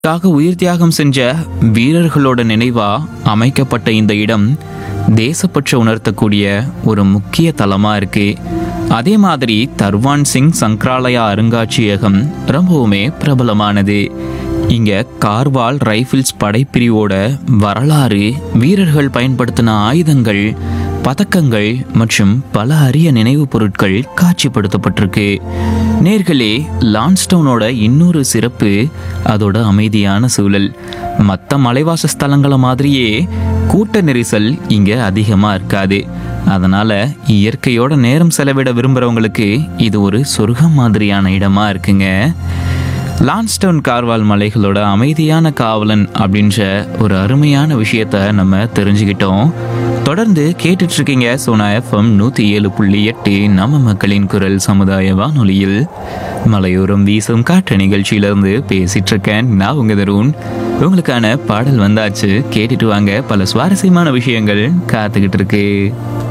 காக உயிர் தியாகம் செஞ்ச வீரர்களோட நினைவா அமைக்கப்பட்ட இந்த இடம் தேசப்பற்று உணர்த்தக்கூடிய ஒரு முக்கிய தலமா இருக்கு அதே மாதிரி தர்வான் சிங் சங்கராலயா அருங்காட்சியகம் ரொம்பவுமே பிரபலமானது இங்க கார்வால் ரைஃபிள்ஸ் படைப்பிரிவோட வரலாறு வீரர்கள் பயன்படுத்தின ஆயுதங்கள் பதக்கங்கள் மற்றும் பல அரிய நினைவுப் பொருட்கள் காட்சிப்படுத்தப்பட்டிருக்கு நேர்களே லான்ஸ்டவுனோட இன்னொரு சிறப்பு அதோட அமைதியான சூழல் மற்ற மலைவாச ஸ்தலங்களை மாதிரியே கூட்ட நெரிசல் இங்க அதிகமா இருக்காது அதனால இயற்கையோட நேரம் செலவிட விரும்புறவங்களுக்கு இது ஒரு சொர்க்கம் மாதிரியான இடமா இருக்குங்க லான்ஸ்டவுன் கார்வால் மலைகளோட அமைதியான காவலன் அப்படின்ற ஒரு அருமையான விஷயத்த நம்ம தெரிஞ்சுக்கிட்டோம் தொடர்ந்து கேட்டுட்டு இருக்கீங்க சோனா எஃப்எம் நூற்றி ஏழு புள்ளி எட்டு நம்ம மக்களின் குரல் சமுதாய வானொலியில் மலையோரம் வீசும் காற்று நிகழ்ச்சியிலிருந்து பேசிட்டு இருக்கேன் நான் உங்க தருண் உங்களுக்கான பாடல் வந்தாச்சு கேட்டுட்டு வாங்க பல சுவாரஸ்யமான விஷயங்கள் காத்துக்கிட்டு இருக்கு